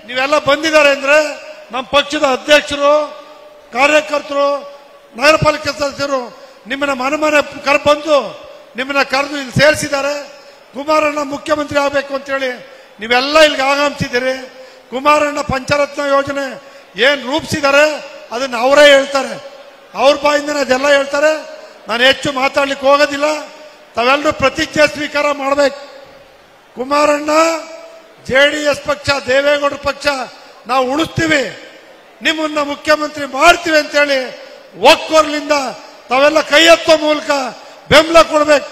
ನೀವೆಲ್ಲ ಬಂದಿದ್ದಾರೆ ಅಂದ್ರೆ ನಮ್ಮ ಪಕ್ಷದ ಅಧ್ಯಕ್ಷರು ಕಾರ್ಯಕರ್ತರು ನಗರ ಪಾಲಿಕೆ ಸದಸ್ಯರು ನಿಮ್ಮನ್ನ ಮನೆ ಮನೆ ಕರ್ ಬಂದು ನಿಮ್ಮನ್ನ ಕರೆದು ಇಲ್ಲಿ ಸೇರಿಸಿದ್ದಾರೆ ಕುಮಾರಣ್ಣ ಮುಖ್ಯಮಂತ್ರಿ ಆಗಬೇಕು ಅಂತೇಳಿ ನೀವೆಲ್ಲ ಇಲ್ಲಿಗೆ ಆಗಮಿಸಿದ್ದೀರಿ ಕುಮಾರಣ್ಣ ಪಂಚರತ್ನ ಯೋಜನೆ ಏನ್ ರೂಪಿಸಿದ್ದಾರೆ ಅದನ್ನ ಅವರೇ ಹೇಳ್ತಾರೆ ಅವ್ರ ಬಾಯಿಂದನೇ ಅದೆಲ್ಲ ಹೇಳ್ತಾರೆ ನಾನು ಹೆಚ್ಚು ಮಾತಾಡ್ಲಿಕ್ಕೆ ಹೋಗೋದಿಲ್ಲ ತಾವೆಲ್ಲರೂ ಪ್ರತಿಜ್ಞೆ ಸ್ವೀಕಾರ ಮಾಡಬೇಕು ಕುಮಾರಣ್ಣ ಜೆ ಡಿ ಎಸ್ ಪಕ್ಷ ದೇವೇಗೌಡರ ಪಕ್ಷ ನಾವು ಉಳಿಸ್ತೀವಿ ನಿಮ್ಮನ್ನ ಮುಖ್ಯಮಂತ್ರಿ ಮಾಡ್ತೀವಿ ಅಂತೇಳಿ ಒಕ್ಕೋರ್ಲಿಂದ ತಾವೆಲ್ಲ ಕೈ ಎತ್ತೋ ಮೂಲಕ ಬೆಂಬಲ ಕೊಡ್ಬೇಕು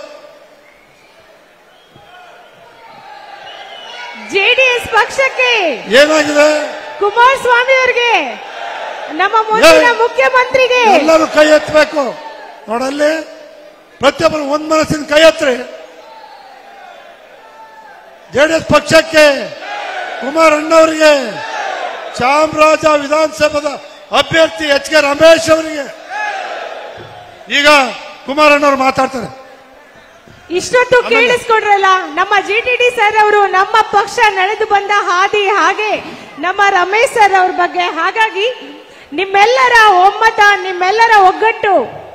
ಜೆಡಿಎಸ್ ಪಕ್ಷಕ್ಕೆ ಏನಾಗಿದೆ ಕುಮಾರಸ್ವಾಮಿ ಅವರಿಗೆ ನಮ್ಮ ಮುಂದಿನ ಏ- ಮುಖ್ಯಮಂತ್ರಿಗೆ ಎಲ್ಲರೂ ಕೈ ಎತ್ತಬೇಕು ನೋಡಲ್ಲಿ ಪ್ರತಿಯೊಬ್ಬರು ಒಂದ್ ಮನಸ್ಸಿನ ಕೈ ಎತ್ತರಿ ಜೆಡಿಎಸ್ ಪಕ್ಷಕ್ಕೆ ಕುಮಾರಣ್ಣವರಿಗೆ ಚಾಮರಾಜ ವಿಧಾನಸಭಾದ ಅಭ್ಯರ್ಥಿ ಎಚ್ ಕೆ ರಮೇಶ್ ಅವರಿಗೆ ಈಗ ಕುಮಾರಣ್ಣವ್ರು ಮಾತಾಡ್ತಾರೆ ಇಷ್ಟೊತ್ತು ಕೇಳಿಸ್ಕೊಂಡ್ರಲ್ಲ ನಮ್ಮ ಜಿ ಟಿ ಡಿ ಸರ್ ಅವರು ನಮ್ಮ ಪಕ್ಷ ನಡೆದು ಬಂದ ಹಾದಿ ಹಾಗೆ ನಮ್ಮ ರಮೇಶ್ ಸರ್ ಅವ್ರ ಬಗ್ಗೆ ಹಾಗಾಗಿ ನಿಮ್ಮೆಲ್ಲರ ಒಮ್ಮತ ನಿಮ್ಮೆಲ್ಲರ ಒಗ್ಗಟ್ಟು